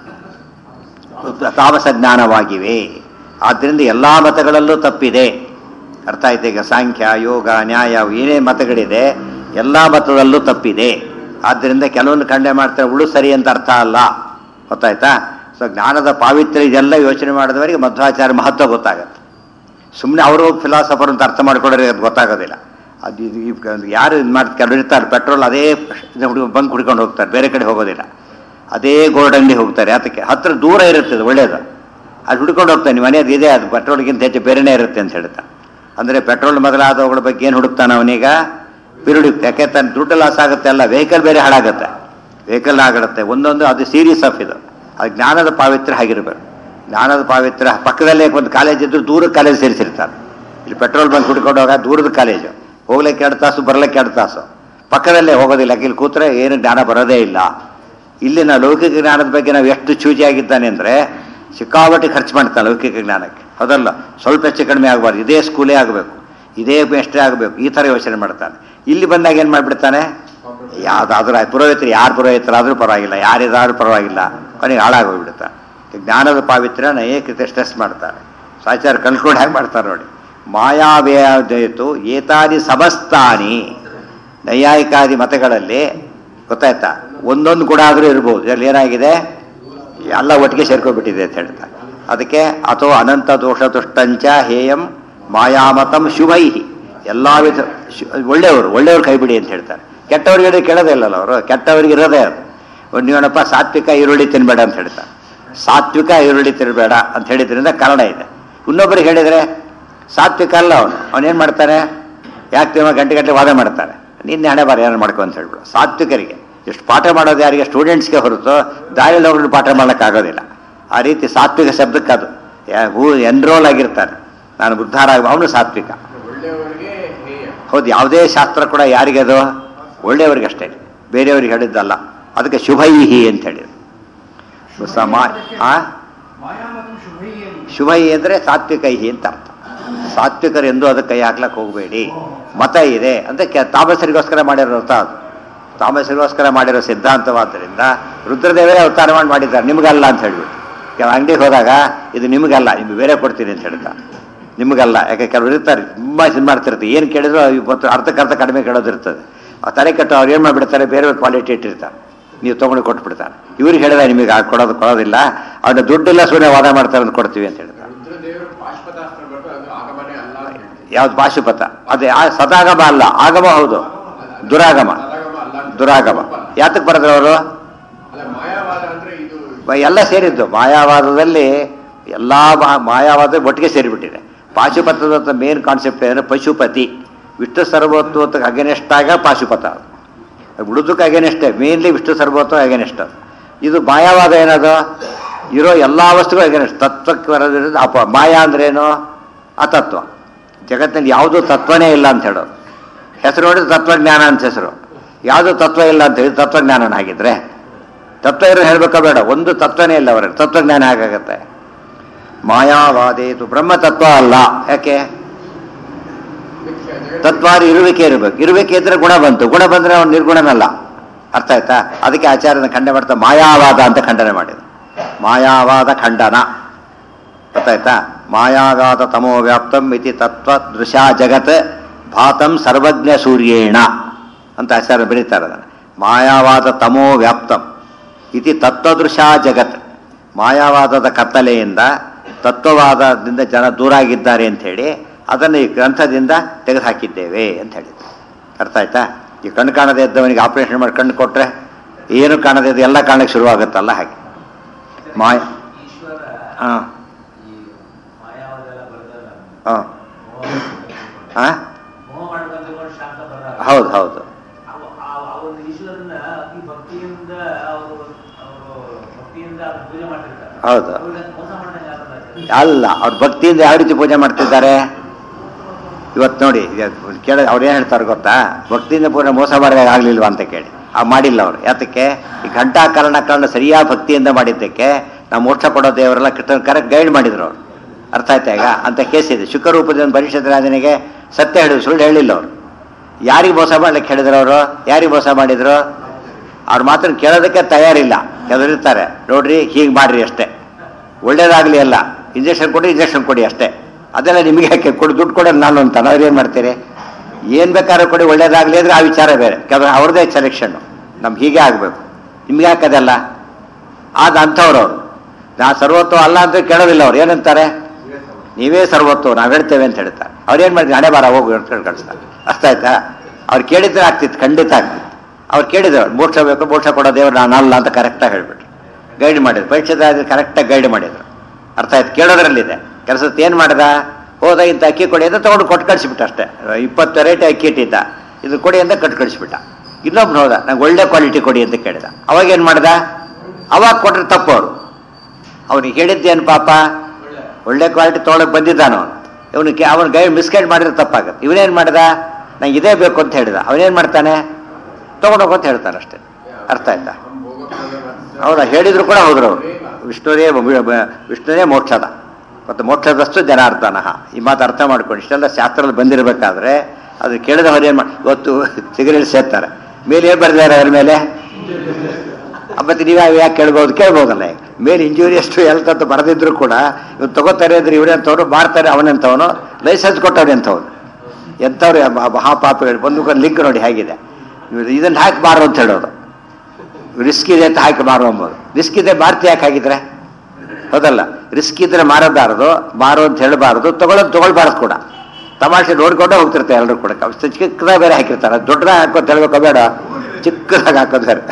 ತಾಮಸ ಜ್ಞಾನವಾಗಿವೆ ಆದ್ದರಿಂದ ಎಲ್ಲ ಮತಗಳಲ್ಲೂ ತಪ್ಪಿದೆ ಅರ್ಥ ಆಯ್ತು ಈಗ ಸಾಂಖ್ಯ ಯೋಗ ನ್ಯಾಯ ಏನೇ ಮತಗಳಿದೆ ಎಲ್ಲ ಮತದಲ್ಲೂ ತಪ್ಪಿದೆ ಆದ್ದರಿಂದ ಕೆಲವೊಂದು ಖಂಡನೆ ಮಾಡ್ತಾರೆ ಉಳು ಸರಿ ಅಂತ ಅರ್ಥ ಅಲ್ಲ ಗೊತ್ತಾಯ್ತಾ ಸೊ ಜ್ಞಾನದ ಪಾವಿತ್ರ್ಯ ಇದೆಲ್ಲ ಯೋಚನೆ ಮಾಡಿದವರಿಗೆ ಮಧ್ವಾಚಾರ ಮಹತ್ವ ಗೊತ್ತಾಗುತ್ತೆ ಸುಮ್ಮನೆ ಅವರು ಫಿಲಾಸಫರ್ ಅಂತ ಅರ್ಥ ಮಾಡ್ಕೊಂಡ್ರೆ ಅದು ಗೊತ್ತಾಗೋದಿಲ್ಲ ಅದು ಇದು ಇವ್- ಯಾರು ಇದು ಮಾಡಿ ಕೆಲವರು ಇರ್ತಾರೆ ಪೆಟ್ರೋಲ್ ಅದೇ ಬಂಕ್ ಹುಡ್ಕೊಂಡು ಹೋಗ್ತಾರೆ ಬೇರೆ ಕಡೆ ಹೋಗೋದಿಲ್ಲ ಅದೇ ಗೋಲ್ಡ್ ಅಂಗಡಿ ಹೋಗ್ತಾರೆ ಅದಕ್ಕೆ ಹತ್ರ ದೂರ ಇರುತ್ತೆ ಅದು ಒಳ್ಳೇದು ಅದು ಹುಡ್ಕೊಂಡು ಹೋಗ್ತಾನೆ ನಿಮ್ಮ ಮನೆಯದು ಇದೆ ಅದು ಪೆಟ್ರೋಲ್ಗಿಂತ ಹೆಚ್ಚು ಬೇರೆನೇ ಇರುತ್ತೆ ಅಂತ ಹೇಳ್ತಾ ಅಂದರೆ ಪೆಟ್ರೋಲ್ ಮೊದಲಾದವುಗಳ ಬಗ್ಗೆ ಏನು ಹುಡುಕ್ತಾನೆ ಅವನೀಗ ಪಿರುಡಿ ಯಾಕೆ ತನ್ನ ದುಡ್ಡು ಲಾಸ್ ಆಗುತ್ತೆ ಅಲ್ಲ ವೆಹಿಕಲ್ ಬೇರೆ ಹಾಳಾಗುತ್ತೆ ವೆಹಿಕಲ್ ಆಗಿರುತ್ತೆ ಒಂದೊಂದು ಅದು ಸೀರೀಸ್ ಆಫ್ ಇದು ಅದು ಜ್ಞಾನದ ಪಾವಿತ್ರ್ಯ ಆಗಿರ್ಬೇಕು ಜ್ಞಾನದ ಪಾವಿತ್ರ್ಯ ಪಕ್ಕದಲ್ಲೇ ಒಂದು ಕಾಲೇಜ್ ಇದ್ದು ದೂರದ ಕಾಲೇಜ್ ಸೇರಿಸಿರ್ತಾರೆ ಇಲ್ಲಿ ಪೆಟ್ರೋಲ್ ಬಂಕ್ ಹುಡ್ಕೊಂಡು ಹೋಗ ದೂರದ ಕಾಲೇಜು ಹೋಗ್ಲಿಕ್ಕೆ ಎರಡು ತಾಸು ಬರ್ಲಿಕ್ಕೆ ಎರಡು ತಾಸು ಪಕ್ಕದಲ್ಲೇ ಹೋಗೋದಿಲ್ಲ ಇಲ್ಲಿ ಕೂತ್ರೆ ಏನು ಜ್ಞಾನ ಬರೋದೇ ಇಲ್ಲ ಇಲ್ಲಿ ನಾವು ಲೌಕಿಕ ಜ್ಞಾನದ ಬಗ್ಗೆ ನಾವು ಎಷ್ಟು ಚೂಜಿಯಾಗಿದ್ದಾನೆ ಅಂದರೆ ಸಿಕ್ಕಾಪಟ್ಟೆ ಖರ್ಚು ಮಾಡ್ತಾನೆ ಲೌಕಿಕ ಜ್ಞಾನಕ್ಕೆ ಹೌದಲ್ಲ ಸ್ವಲ್ಪ ಹೆಚ್ಚು ಕಡಿಮೆ ಆಗಬಾರ್ದು ಇದೇ ಸ್ಕೂಲೇ ಆಗಬೇಕು ಇದೇ ಎಷ್ಟೇ ಆಗಬೇಕು ಈ ಥರ ಯೋಚನೆ ಮಾಡ್ತಾನೆ ಇಲ್ಲಿ ಬಂದಾಗ ಏನು ಮಾಡಿಬಿಡ್ತಾನೆ ಯಾವುದಾದ್ರೂ ಆಯ್ತು ಪುರೋಹಿತರು ಯಾರು ಪುರೋಹಿತರಾದ್ರೂ ಪರವಾಗಿಲ್ಲ ಯಾರಿದಾದ್ರೂ ಪರವಾಗಿಲ್ಲ ಕೊನೆಗೆ ಹಾಳಾಗೋಗ್ಬಿಡುತ್ತಾರೆ ಜ್ಞಾನದ ಪಾವಿತ್ರ್ಯನ ಏಕತೆ ಸ್ಟ್ರೆಸ್ ಮಾಡ್ತಾರೆ ಸಾಚಾರ ಕನ್ಕ್ಲೂಡ್ ಹೇಗೆ ಮಾಡ್ತಾರೆ ನೋಡಿ ಮಾಯಾವೇತು ಏತಾನಿ ಸಮಸ್ತಾನಿ ನೈಯಾಯಿಕಾದಿ ಮತಗಳಲ್ಲಿ ಗೊತ್ತಾಯ್ತಾ ಒಂದೊಂದು ಗುಣ ಆದರೂ ಇರ್ಬೋದು ಇದರಲ್ಲಿ ಏನಾಗಿದೆ ಎಲ್ಲ ಒಟ್ಟಿಗೆ ಸೇರ್ಕೊಂಡ್ಬಿಟ್ಟಿದೆ ಅಂತ ಹೇಳ್ತಾರೆ ಅದಕ್ಕೆ ಅಥವಾ ಅನಂತ ದೋಷ ದುಷ್ಟಂಚ ಹೇಯಂ ಮಾಯಾಮತಂ ಶುಭೈಹಿ ಎಲ್ಲ ವಿಧ ಶು- ಒಳ್ಳೆಯವರು ಒಳ್ಳೆಯವ್ರು ಕೈ ಬಿಡಿ ಅಂತ ಹೇಳ್ತಾರೆ ಕೆಟ್ಟವ್ರಿಗೆ ಹೇಳಿದ್ರೆ ಕೇಳೋದೇ ಇಲ್ಲಲ್ಲ ಅವರು ಕೆಟ್ಟವ್ರಿಗೆ ಇರೋದೇ ಅದು ಒಂದು ನೀವೇನಪ್ಪ ಸಾತ್ವಿಕ ಈರುಳ್ಳಿ ತಿನ್ಬೇಡ ಅಂತ ಹೇಳ್ತಾರೆ ಸಾತ್ವಿಕ ಈರುಳ್ಳಿ ತಿನ್ಬೇಡ ಅಂತ ಹೇಳಿದ್ರಿಂದ ಕಾರಣ ಇದೆ ಇನ್ನೊಬ್ಬರಿಗೆ ಹೇಳಿದರೆ ಸಾತ್ವಿಕ ಅಲ್ಲ ಅವನು ಅವನೇನು ಮಾಡ್ತಾನೆ ಯಾಕೆ ತಿಮ್ಮ ಗಂಟೆ ಗಂಟೆ ವಾದ ಮಾಡ್ತಾನೆ ನಿನ್ನೆ ಹಣೆ ಬಾರ ಏನಾರು ಮಾಡ್ಕೊ ಅಂತ ಹೇಳ್ಬಿಡು ಸಾತ್ವಿಕರಿಗೆ ಎಷ್ಟು ಪಾಠ ಮಾಡೋದು ಯಾರಿಗೆ ಸ್ಟೂಡೆಂಟ್ಸ್ಗೆ ಹೊರತು ದಾರಿಯಲ್ಲಿ ಹೋಗಿ ಪಾಠ ಮಾಡೋಕ್ಕಾಗೋದಿಲ್ಲ ಆ ರೀತಿ ಸಾತ್ವಿಕ ಶಬ್ದಕ್ಕೆ ಅದು ಯಾ- ಹೂ ಎನ್ರೋಲ್ ಆಗಿರ್ತಾನೆ ನಾನು ಉದ್ಧಾರ ಆಗ ಅವನು ಸಾತ್ವಿಕ
ಒಳ್ಳೆಯವರಿಗೆ ಹೇಯ
ಹೌದು ಯಾವುದೇ ಶಾಸ್ತ್ರ ಕೂಡ ಯಾರಿಗೆ ಅದು ಒಳ್ಳೆಯವರಿಗೆ ಅಷ್ಟೇ ಬೇರೆಯವ್ರಿಗೆ ಹೇಳಿದ್ದಲ್ಲ ಅದಕ್ಕೆ ಶುಭೈಹಿ ಅಂತ ಹೇಳಿದ್ರು ಸಮ ಆ
ಮಾಯಾಮತಂ ಶುಭೈಯೇನು
ಶುಭೈ ಅಂದರೆ ಸಾತ್ವಿಕೈಹಿ ಅಂತ ಅರ್ಥ ಸಾತ್ವಿಕರೆಂದು ಅದಕ್ಕೆ ಕೈ ಹಾಕ್ಲಕ್ಕೆ ಹೋಗಬೇಡಿ ಮತ ಇದೆ ಅಂತ ಕೆ ತಾಮಸರಿಗೋಸ್ಕರ ಮಾಡಿರೋ ಅರ್ಥ ಅದು ತಾಮಸರಿಗೋಸ್ಕರ ಮಾಡಿರೋ ಸಿದ್ಧಾಂತವಾದ್ದರಿಂದ ರುದ್ರದೇವರೇ ಅವತಾರ ಮಾಡಿ ಮಾಡಿದ್ದಾರೆ ನಿಮಗಲ್ಲ ಅಂತ ಹೇಳ್ಬಿಟ್ಟು ಕೆಲವು ಅಂಗಡಿಗೆ ಹೋದಾಗ ಇದು ನಿಮಗಲ್ಲ ನಿಮ್ಗೆ ಬೇರೆ ಕೊಡ್ತೀನಿ ಅಂತ ಹೇಳ್ತಾರೆ ನಿಮಗಲ್ಲ ಯಾಕೆ ಕೆಲವರು ಇರ್ತಾರೆ ತುಂಬ ಇದು ಮಾಡ್ತಿರ್ತಾರೆ ಏನು ಕೇಳಿದ್ರು ಇವತ್ತು ಅರ್ಧಕ್ಕರ್ಧ ಕಡಿಮೆ ಕೇಳೋದಿರ್ತದೆ ಆ ತಲೆ ಕಟ್ಟು ಅವ್ರು ಏನು ಮಾಡಿಬಿಡ್ತಾರೆ ಬೇರೆ ಕ್ವಾಲಿಟಿ ಇಟ್ಟಿರ್ತಾರೆ ನೀವು ತೊಗೊಂಡು ಕೊಟ್ಬಿಡ್ತಾರೆ ಇವ್ರಿಗೆ ಹೇಳಿದ ನಿಮಗೆ ಆ ಕೊಡೋದು ಕೊಡೋದಿಲ್ಲ ಅವ್ನ ದುಡ್ಡೆಲ್ಲ ಸುಮ್ಮನೆ ವಾದ ಮಾಡ್ತಾರೆ ಅಂತ ಕೊಡ್ತೀವಿ ಅಂತ ಹೇಳ್ತಾರೆ
ರುದ್ರದೇವರು ಪಾಶ್ಪತಾಸ್ತ್ರ ಬಟ್ಟು ಅದು ಆಗಮನೆ ಅಲ್ಲ ಅಂತ ಹೇಳ್ತೀವಿ
ಯಾವ್ದು ಪಾಶುಪತ ಅದೇ ಆ ಸದಾಗಮ ಅಲ್ಲ ಆಗಮ ಹೌದು ದುರಾಗಮ
ಸದಾಗಮ ಅಲ್ಲ ಅಂತ.
ದುರಾಗಮ ಯಾತಕ್ಕೆ ಬರೆದ್ರು ಅವರು
ಅಲ್ಲ ಮಾಯಾವಾದ ಅಂದ್ರೆ ಇದು
ಎಲ್ಲ ಸೇರಿದ್ದು ಮಾಯಾವಾದದಲ್ಲಿ ಎಲ್ಲ ಮಾಯಾವಾದ ಒಟ್ಟಿಗೆ ಸೇರಿಬಿಟ್ಟಿದೆ ಪಾಶುಪತದ ಮೇನ್ ಕಾನ್ಸೆಪ್ಟ್ ಏನಂದ್ರೆ ಪಶುಪತಿ ವಿಷ್ಣು ಸರ್ವೋತ್ವಕ್ಕೆ ಅಗೇನೆಸ್ಟ್ ಆಗ ಪಾಶುಪತ ಅದು ಉಳಿದಕ್ಕೆ ಅಗೇನೆಸ್ಟೇ ಮೇನ್ಲಿ ವಿಷ್ಣು ಸರ್ವೋತ್ವ ಅಗೇನೆಸ್ಟ್ ಅದು ಇದು ಮಾಯಾವಾದ ಏನದು ಇರೋ ಎಲ್ಲ ವಸ್ತುಗಳು ಅಗೇನೆಸ್ಟ್ ತತ್ವಕ್ಕೆ ಬರೋದ್ರಿಂದ ಅಪ ಮಾಯಾ ಅಂದ್ರೇನು ಅತತ್ವ ಜಗತ್ತಿನಲ್ಲಿ ಯಾವುದೂ ತತ್ವನೇ ಇಲ್ಲ ಅಂತ ಹೇಳೋದು ಹೆಸರು ನೋಡಿದ್ರೆ ತತ್ವಜ್ಞಾನ ಅಂತ ಹೆಸರು ಯಾವುದೂ ತತ್ವ ಇಲ್ಲ ಅಂತ ಹೇಳಿ ತತ್ವಜ್ಞಾನನ ಹಾಗಿದ್ರೆ ತತ್ವ ಇರೋ ಹೇಳ್ಬೇಕಾ ಬೇಡ ಒಂದು ತತ್ವನೇ ಇಲ್ಲ ಅವರಿಗೆ ತತ್ವಜ್ಞಾನ ಹೇಗಾಗತ್ತೆ ಮಾಯಾವಾದೇತು ಬ್ರಹ್ಮ ತತ್ವ ಅಲ್ಲ ಯಾಕೆ
ಮಿಥ್ಯ ಜಗತ್ತು
ತತ್ವಾದಿ ಇರುವಿಕೆ ಇರಬೇಕು ಇರುವಿಕೆ ಇದ್ರೆ ಗುಣ ಬಂತು ಗುಣ ಬಂದ್ರೆ ಅವನು ನಿರ್ಗುಣನಲ್ಲ ಅರ್ಥ ಆಯ್ತಾ ಅದಕ್ಕೆ ಆಚಾರ್ಯನ ಖಂಡನೆ ಮಾಡ್ತಾ ಮಾಯಾವಾದ ಅಂತ ಖಂಡನೆ ಮಾಡಿದ್ರು ಮಾಯಾವಾದ ಖಂಡನ ಗೊತ್ತಾಯ್ತಾ ಮಾಯಾಗಾತ ತಮೋ ವ್ಯಾಪ್ತಂ ಇತಿ ತತ್ವ ದೃಶ್ಯ ಜಗತ್ ಭಾತಂ ಸರ್ವಜ್ಞ ಸೂರ್ಯೇಣ ಅಂತ ಆಚಾರ್ಯ ಬರೀತಾರೆ ಅದನ್ನು ಮಾಯಾವಾದ ತಮೋ ವ್ಯಾಪ್ತಂ ಇತಿ ತತ್ವದೃಶ್ಯ ಜಗತ್ ಮಾಯಾವಾದದ ಕತ್ತಲೆಯಿಂದ ತತ್ವವಾದದಿಂದ ಜನ ದೂರ ಆಗಿದ್ದಾರೆ ಅಂತ ಹೇಳಿ ಅದನ್ನು ಈ ಗ್ರಂಥದಿಂದ ತೆಗೆದುಹಾಕಿದ್ದೇವೆ ಅಂತ ಹೇಳಿದ್ರು ಅರ್ಥ ಆಯ್ತಾ ಈ ಕಣ್ಣು ಕಾಣದೇ ಇದ್ದವನಿಗೆ ಆಪರೇಷನ್ ಮಾಡಿ ಕಣ್ಣು ಕೊಟ್ಟರೆ ಏನು ಕಾಣದೇ ಇದ್ದು ಎಲ್ಲ ಕಾಣಕ್ಕೆ ಶುರುವಾಗುತ್ತಲ್ಲ ಹಾಗೆ ಮಾಯ
ಈಶ್ವರ
ಹಾಂ
ಈ ಮಾಯಾವಾದೆಲ್ಲ ಬರ್ದಲ್ಲ
ಹಾಂ
ಮೋಹ
ಹಾಂ
ಮೋಹ ಮಾಡ್ಕೊಂಡು ಶಾಂತ ಬರಲ್ಲ
ಹೌದು ಹೌದು
ಅವ- ಆ- ಆ ಒಂದು ಈಶ್ವರನ ಅತಿ ಭಕ್ತಿಯಿಂದ ಅವರು ಅವರು ಭಕ್ತಿಯಿಂದ ಅವ್ರು ಪೂಜೆ ಮಾಡ್ತಿರ್ತಾರೆ
ಹೌದು.
ಅವ್ರಿಗೆ ಅದು ಮೋಸ ಮಾಡ್ದಂಗೆ ಆಗಲ್ಲ ಅದು.
ಅಲ್ಲ ಅವ್ರು ಭಕ್ತಿಯಿಂದ ಯಾವ ರೀತಿ ಪೂಜೆ ಮಾಡ್ತಿದ್ದಾರೆ ಇವತ್ತು ನೋಡಿ ಕೇಳ ಅವ್ರು ಏನು ಹೇಳ್ತಾರೆ ಗೊತ್ತಾ ಭಕ್ತಿಯಿಂದ ಪೂಜೆ ಮೋಸ ಮಾಡಿದಾಗ ಆಗ್ಲಿಲ್ವಾ ಅಂತ ಕೇಳಿ ಆ ಮಾಡಿಲ್ಲ ಅವರು ಯಾತಕ್ಕೆ ಈ ಘಂಟಾ ಕರ್ಣ ಸರಿಯಾದ ಭಕ್ತಿಯಿಂದ ಮಾಡಿದ್ದಕ್ಕೆ ನಾವು ಮೋಕ್ಷ ಕೊಡೋ ದೇವರೆಲ್ಲ ಕರೆಕ್ಟ್ ಗೈಡ್ ಮಾಡಿದ್ರು ಅವರು ಅರ್ಥ ಆಯ್ತಾ ಈಗ ಅಂತ ಕೇಸ್ ಇದೆ ಶುಕರೂಪದಿಂದ ಪರಿಷತ್ ರಾಜನಿಗೆ ಸತ್ಯ ಹೇಳಿದ್ರು ಸುಳ್ಳು ಹೇಳಿಲ್ಲ ಅವರು ಯಾರಿಗೆ ಮೋಸ ಮಾಡ್ಲಿಕ್ಕೆ ಹೇಳಿದ್ರು ಅವರು ಯಾರಿಗೆ ಮೋಸ ಮಾಡಿದ್ರು ಅವ್ರ ಮಾತನ್ನು ಕೇಳೋದಕ್ಕೆ ತಯಾರಿಲ್ಲ ಕೆಲವರು ಇರ್ತಾರೆ ನೋಡ್ರಿ ಹೀಗೆ ಮಾಡ್ರಿ ಅಷ್ಟೇ ಒಳ್ಳೇದಾಗ್ಲಿ ಅಲ್ಲ ಇಂಜೆಕ್ಷನ್ ಕೊಡಿ ಇಂಜೆಕ್ಷನ್ ಕೊಡಿ ಅಷ್ಟೇ ಅದೆಲ್ಲ ನಿಮಗೆ ಯಾಕೆ ಕೊಡಿ ದುಡ್ಡು ಕೊಡೋದು ನಾನು ಅಂತಾನೆ ಅವ್ರು ಏನು ಮಾಡ್ತೀರಿ ಏನು ಬೇಕಾದ್ರೂ ಕೊಡಿ ಒಳ್ಳೇದಾಗಲಿ ಅಂದ್ರೆ ಆ ವಿಚಾರ ಬೇರೆ ಕೆಲವರು ಅವ್ರದ್ದೇ ಸೆಲೆಕ್ಷನ್ನು ನಮ್ಗೆ ಹೀಗೆ ಆಗಬೇಕು ನಿಮ್ಗೆ ಯಾಕದಲ್ಲ ಆದ ಅಂಥವ್ರು ಅವರು ನಾ ಸರ್ವತ್ವ ಅಲ್ಲ ಅಂತ ಕೇಳೋದಿಲ್ಲ ಅವ್ರು ಏನಂತಾರೆ ನೀವೇ ಸರ್ವತ್ವ ನಾವು ಹೇಳ್ತೇವೆ ಅಂತ ಹೇಳ್ತಾರೆ ಅವ್ರೇನು ಮಾಡಿದ್ರು ಹಣೆ ಬಾರ ಹೋಗು ಅಂತ ಹೇಳಿ ಕಳಿಸ್ತಾರೆ ಅರ್ಥ ಆಯ್ತಾ ಅವ್ರು ಕೇಳಿದ್ರೆ ಆಗ್ತಿತ್ತು ಖಂಡಿತ ಆಗ್ತಿತ್ತು ಅವ್ರು ಕೇಳಿದ್ರು ಮೋಕ್ಷ ಬೇಕು ಮೋಕ್ಷ ಕೊಡೋ ದೇವ್ರು ನಾನು ಅಲ್ಲ ಅಂತ ಕರೆಕ್ಟಾಗಿ ಹೇಳ್ಬಿಟ್ರು ಗೈಡ್ ಮಾಡಿದ್ರು ಪರೀಕ್ಷೆ ಕರೆಕ್ಟಾಗಿ ಗೈಡ್ ಮಾಡಿದ್ರು ಅರ್ಥ ಆಯ್ತು ಕೇಳೋದ್ರಲ್ಲಿದೆ ಕೆಲಸದ ಏನು ಮಾಡ್ದ ಹೋದ ಇಂಥ ಅಕ್ಕಿ ಕೊಡಿ ಅಂತ ತೊಗೊಂಡು ಕೊಟ್ಟು ಕಳಿಸ್ಬಿಟ್ಟ ಅಷ್ಟೇ ಇಪ್ಪತ್ತು ವೆರೈಟಿ ಅಕ್ಕಿ ಇಟ್ಟಿದ್ದ ಇದು ಕೊಡಿ ಅಂತ ಕಟ್ಟು ಕಳಿಸ್ಬಿಟ್ಟ ಇನ್ನೊಬ್ನು ಹೋದ ನಂಗೆ ಒಳ್ಳೆ ಕ್ವಾಲಿಟಿ ಕೊಡಿ ಅಂತ ಕೇಳಿದ ಅವಾಗ ಏನು ಮಾಡ್ದ ಅವಾಗ ಕೊಟ್ರೆ ತಪ್ಪು ಅವರು ಅವನಿಗೆ ಹೇಳಿದ್ದೇನು ಪಾಪ ಒಳ್ಳೆ ಕ್ವಾಲಿಟಿ ತೊಗೊಳಕ್ ಬಂದಿದ್ದಾನು ಅವನು ಇವನಿಗೆ ಅವನ ಗೈಡ್ ಮಿಸ್ಗೈಡ್ ಮಾಡಿದ್ರೆ ತಪ್ಪಾಗುತ್ತೆ ಇವನೇನು ಮಾಡ್ದ ನಂಗೆ ಇದೇ ಬೇಕು ಅಂತ ಹೇಳಿದ ಅವನೇನು ಮಾಡ್ತಾನೆ ತೊಗೊಂಡೋಗು ಅಂತ ಹೇಳ್ತಾನೆ ಅಷ್ಟೇ ಅರ್ಥ ಆಯ್ತಾ ಹೌದಾ ಹೇಳಿದ್ರು ಕೂಡ ಹೋದ್ರು ಅವರು ವಿಷ್ಣುರೇ ವಿಷ್ಣುರೇ ಮೋಕ್ಷದ ಮತ್ತು ಮೋಕ್ಷದಷ್ಟು ಜನಾರ್ದನ ಈ ಮಾತು ಅರ್ಥ ಮಾಡ್ಕೊಂಡು ಇಷ್ಟೆಲ್ಲ ಶಾಸ್ತ್ರದಲ್ಲಿ ಬಂದಿರಬೇಕಾದ್ರೆ ಅದು ಕೇಳಿದವರು ಏನು ಮಾಡಿ ಇವತ್ತು ಸಿಗರೇಟ್ ಸೇರ್ತಾರೆ ಮೇಲೆ ಏನು ಬರೆದಿದ್ದಾರೆ ಅದ್ರ ಮೇಲೆ ಮತ್ತೆ ನೀವು ಯಾಕೆ ಕೇಳ್ಬೋದು ಕೇಳ್ಬೋದಲ್ಲ ಈಗ. ಮೇಲೆ ಇಂಜುರಿ ಎಷ್ಟು ಹೆಲ್ತ್ ಅಂತ ಬರೆದಿದ್ರು ಕೂಡ ಇವ್ರು ತಗೋತಾರೆ ಅಂದ್ರೆ ಇವ್ರೆಂಥವ್ರು ಮಾಡ್ತಾರೆ ಅವನೆಂಥವನು ಲೈಸೆನ್ಸ್ ಕೊಟ್ಟವ್ರು ಎಂಥವ್ನು ಎಂಥವ್ರು ಮಹಾಪಾಪಿಗಳು ಬಂದು ಲಿಂಕ್ ನೋಡಿ ಹೇಗಿದೆ ಇವ್ರು ಇದನ್ನು ಹಾಕಿ ಮಾರು ಅಂತ ಹೇಳೋದು ರಿಸ್ಕ್ ಇದೆ ಅಂತ ಹಾಕಿ ಮಾರು ಅಂಬೋದು ರಿಸ್ಕ್ ಇದೆ ಮಾರ್ತಿ ಯಾಕೆ ಹಾಕಿದ್ರೆ ಹೌದಲ್ಲ ರಿಸ್ಕ್ ಇದ್ರೆ ಮಾರಬಾರದು ಮಾರು ಅಂತ ಹೇಳಬಾರದು ತಗೊಳ್ಳೋದು ತಗೊಳ್ಬಾರ್ದು ಕೂಡ ತಮಾಷೆ ನೋಡ್ಕೊಂಡೇ ಹೋಗ್ತಿರ್ತಾರೆ ಎಲ್ಲರೂ ಕೂಡ ಕಷ್ಟ ಚಿಕ್ಕದಾಗ ಬೇರೆ ಹಾಕಿರ್ತಾರೆ ದೊಡ್ಡದಾಗ ಹಾಕೋದು ಹೇಳ್ಬೇಕು ಬೇಡ ಚಿಕ್ಕದಾಗ ಹಾಕೋದು ಬೇರೆ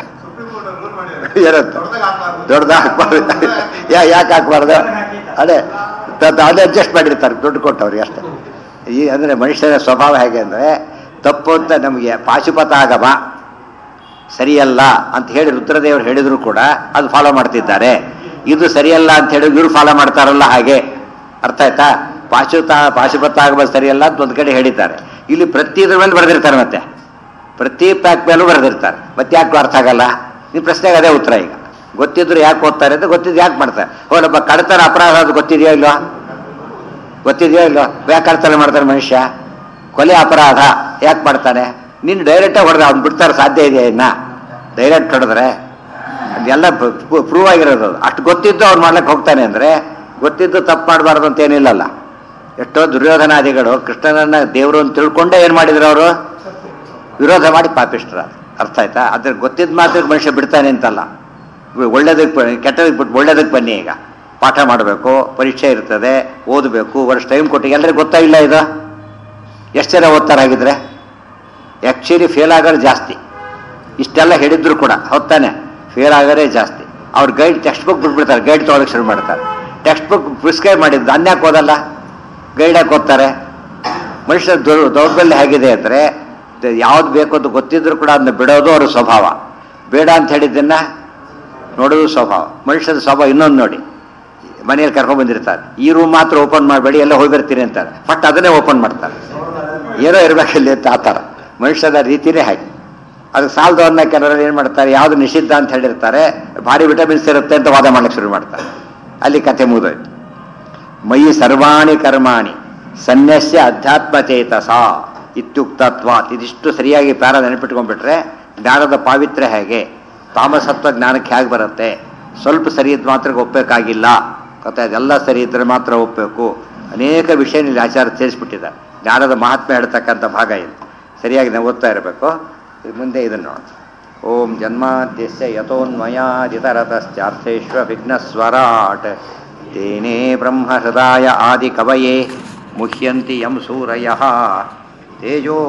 ಏನಂತ ದೊಡ್ಡದಾಗ ಹಾಕ್ಬಾರ್ದು ಯಾ ಯಾಕೆ ಹಾಕ್ಬಾರ್ದು ಅದೇ ತ- ತ- ಅದೇ ಅಡ್ಜಸ್ಟ್ ಮಾಡಿರ್ತಾರೆ ದುಡ್ಡು ಕೊಟ್ಟವ್ರಿಗೆ ಅಷ್ಟೇ ಈ ಅಂದರೆ ಮನುಷ್ಯನ ಸ್ವಭಾವ ಹೇಗೆ ಅಂದರೆ ತಪ್ಪು ಅಂತ ನಮಗೆ ಪಾಶುಪತ ಆಗಮ ಸರಿಯಲ್ಲ ಅಂತ ಹೇಳಿ ರುದ್ರದೇವರು ಹೇಳಿದ್ರು ಕೂಡ ಅದು ಫಾಲೋ ಮಾಡ್ತಿದ್ದಾರೆ ಇದು ಸರಿಯಲ್ಲ ಅಂತ ಹೇಳಿ ಇವ್ರು ಫಾಲೋ ಮಾಡ್ತಾರಲ್ಲ ಹಾಗೆ ಅರ್ಥ ಆಯ್ತಾ ಪಾಶುತ ಪಾಶುಪತ ಆಗಬಾರ್ದು ಸರಿಯಲ್ಲ ಅಂತ ಒಂದು ಕಡೆ ಹೇಳಿದ್ದಾರೆ ಇಲ್ಲಿ ಪ್ರತಿ ಇದ್ರ ಮೇಲೆ ಬರೆದಿರ್ತಾರೆ ಮತ್ತೆ ಪ್ರತಿ ಪ್ಯಾಕ್ ಮೇಲೂ ಬರೆದಿರ್ತಾರೆ ಮತ್ತೆ ಯಾಕೆ ಅರ್ಥ ಆಗಲ್ಲ ನಿಮ್ಮ ಪ್ರಶ್ನೆಗೆ ಅದೇ ಉತ್ತರ ಈಗ ಗೊತ್ತಿದ್ರು ಯಾಕೆ ಓದ್ತಾರೆ ಅಂತ ಗೊತ್ತಿದ್ದು ಯಾಕೆ ಮಾಡ್ತಾರೆ ಓ ನಮ್ಮ ಕಡತನ ಅಪರಾಧ ಅದು ಗೊತ್ತಿದೆಯೋ ಇಲ್ವಾ ಗೊತ್ತಿದೆಯೋ ಇಲ್ವಾ ಯಾಕೆ ಕಳ್ತನ ಮಾಡ್ತಾನೆ ಮನುಷ್ಯ ಕೊಲೆ ಅಪರಾಧ ಯಾಕೆ ಮಾಡ್ತಾನೆ ನೀನು ಡೈರೆಕ್ಟಾಗಿ ಹೊಡೆದ ಅವ್ನು ಬಿಡ್ತಾರೆ ಸಾಧ್ಯ ಇದೆಯಾ ಇನ್ನ ಡೈರೆಕ್ಟ್ ಹೊಡೆದ್ರೆ ಅದೆಲ್ಲ ಪ್ರೂವ್ ಆಗಿರೋದು ಅದು. ಅಷ್ಟು ಗೊತ್ತಿದ್ದು ಅವ್ನು ಮಾಡ್ಲಿಕ್ಕೆ ಹೋಗ್ತಾನೆ ಅಂದರೆ ಗೊತ್ತಿದ್ದು ತಪ್ಪು ಮಾಡಬಾರ್ದು ಅಂತ ಏನಿಲ್ಲಲ್ಲ ಎಷ್ಟೋ ದುರ್ಯೋಧನಾದಿಗಳು ಕೃಷ್ಣನನ್ನ ದೇವರು ಅಂತ ತಿಳ್ಕೊಂಡೇ ಏನು ಮಾಡಿದ್ರು ಅವರು ವಿರೋಧ ಮಾಡಿ ಪಾಪಿಷ್ಟ್ರ ಅರ್ಥ ಆಯ್ತಾ ಅದ್ರ ಗೊತ್ತಿದ್ದ ಮಾತ್ರ ಮನುಷ್ಯ ಬಿಡ್ತಾನೆ ಅಂತಲ್ಲ ಒಳ್ಳೇದಕ್ಕೆ ಬ- ಕೆಟ್ಟದಕ್ಕೆ ಬಿಟ್ಟು ಒಳ್ಳೇದಕ್ಕೆ ಬನ್ನಿ ಈಗ ಪಾಠ ಮಾಡಬೇಕು ಪರೀಕ್ಷೆ ಇರ್ತದೆ ಓದಬೇಕು ವರ್ಷ ಟೈಮ್ ಕೊಟ್ಟು ಎಲ್ಲರಿಗೂ ಗೊತ್ತಾಗಿಲ್ಲ ಇದು ಎಷ್ಟು ಜನ ಓದ್ತಾರಾಗಿದ್ರೆ ಆ್ಯಕ್ಚುಲಿ ಫೇಲ್ ಆಗೋರು ಜಾಸ್ತಿ ಇಷ್ಟೆಲ್ಲ ಹೇಳಿದ್ರು ಕೂಡ ಹೊತ್ತಾನೆ ಫೇಲ್ ಆಗೋರೇ ಜಾಸ್ತಿ ಅವ್ರ ಗೈಡ್ ಟೆಕ್ಸ್ಟ್ ಬುಕ್ ಬಿಟ್ಬಿಡ್ತಾರೆ ಗೈಡ್ ತೊಗೊಳಕ್ಕೆ ಶುರು ಮಾಡ್ತಾರೆ ಟೆಕ್ಸ್ಟ್ ಬುಕ್ ಪ್ರಿಸ್ಕ್ರೈಬ್ ಮಾಡಿದ್ದು ಅನ್ಯಾಕೆ ಓದಲ್ಲ ಗೈಡ್ ಯಾಕೆ ಓದ್ತಾರೆ ಮನುಷ್ಯ ದೌ- ದೌರ್ಬಲ್ಯ ಹೇಗಿದೆ ಅಂದರೆ ಯಾವ್ದು ಬೇಕು ಅಂತ ಗೊತ್ತಿದ್ರು ಕೂಡ ಅದನ್ನ ಬಿಡೋದು ಅವ್ರ ಸ್ವಭಾವ ಬೇಡ ಅಂತ ಹೇಳಿದ್ದನ್ನ ನೋಡೋದು ಸ್ವಭಾವ ಮನುಷ್ಯದ ಸ್ವಭಾವ ಇನ್ನೊಂದು ನೋಡಿ ಮನೆಯಲ್ಲಿ ಕರ್ಕೊಂಡ್ ಬಂದಿರ್ತಾರೆ ಈ ರೂಮ್ ಮಾತ್ರ ಓಪನ್ ಮಾಡಬೇಡಿ ಎಲ್ಲ ಹೋಗಿ ಬರ್ತೀರಿ ಅಂತಾರೆ ಫಸ್ಟ್ ಅದನ್ನೇ ಓಪನ್ ಮಾಡ್ತಾರೆ ಏನೋ ಇರಬೇಕಲ್ಲಿ ಅಂತ ಆ ಥರ ಮನುಷ್ಯದ ರೀತಿನೇ ಹಾಗೆ ಅದಕ್ಕೆ ಸಾಲದವ್ರನ್ನ ಕೆಲವರು ಏನು ಮಾಡ್ತಾರೆ ಯಾವುದು ನಿಷಿದ್ಧ ಅಂತ ಹೇಳಿರ್ತಾರೆ ಭಾರಿ ವಿಟಮಿನ್ಸ್ ಇರುತ್ತೆ ಅಂತ ವಾದ ಮಾಡಕ್ಕೆ ಶುರು ಮಾಡ್ತಾರೆ ಅಲ್ಲಿ ಕತೆ ಮುಗಿದೋಯ್ತು ಮಯಿ ಸರ್ವಾಣಿ ಕರ್ಮಾಣಿ ಸನ್ಯಸ್ಯ ಅಧ್ಯಾತ್ಮಚೇತಸ ಇತ್ಯುಕ್ತತ್ವ ಇದಿಷ್ಟು ಸರಿಯಾಗಿ ಪ್ಯಾರ ನೆನಪಿಟ್ಕೊಂಡ್ಬಿಟ್ರೆ ಜ್ಞಾನದ ಪಾವಿತ್ರ್ಯ ಹೇಗೆ ತಾಮಸತ್ವ ಜ್ಞಾನಕ್ಕೆ ಹೇಗೆ ಬರುತ್ತೆ ಸ್ವಲ್ಪ ಸರಿ ಇದ್ದು ಮಾತ್ರ ಒಪ್ಪಬೇಕಾಗಿಲ್ಲ ಮತ್ತೆ ಅದೆಲ್ಲ ಸರಿ ಇದ್ರೆ ಮಾತ್ರ ಒಪ್ಪಬೇಕು ಅನೇಕ ವಿಷಯ ಇಲ್ಲಿ ಆಚಾರ ಸೇರಿಸ್ಬಿಟ್ಟಿದ್ದಾರೆ ಜ್ಞಾನದ ಮಹಾತ್ಮೆ ಹೇಳ್ತಕ್ಕಂಥ ಭಾಗ ಇದು ಸರಿಯಾಗಿ ನಾವು ಓದ್ತಾ ಇರಬೇಕು ಇದು ಮುಂದೆ ಇದನ್ನು ನೋಡೋಣ ಓಂ ಜನ್ಮಾದ್ಯಸ್ಯ ಯಥೋನ್ಮಯಾದಿತರತಶ್ಚಾರ್ಥೇಶ್ವ ವಿಘ್ನಸ್ವರಾಟ್ ತೇನೇ ಬ್ರಹ್ಮಹೃದಾಯ ಆದಿಕವಯೇ ಮುಹ್ಯಂತಿ ಯಂ ಸೂರಯಃ ತೇಜೋ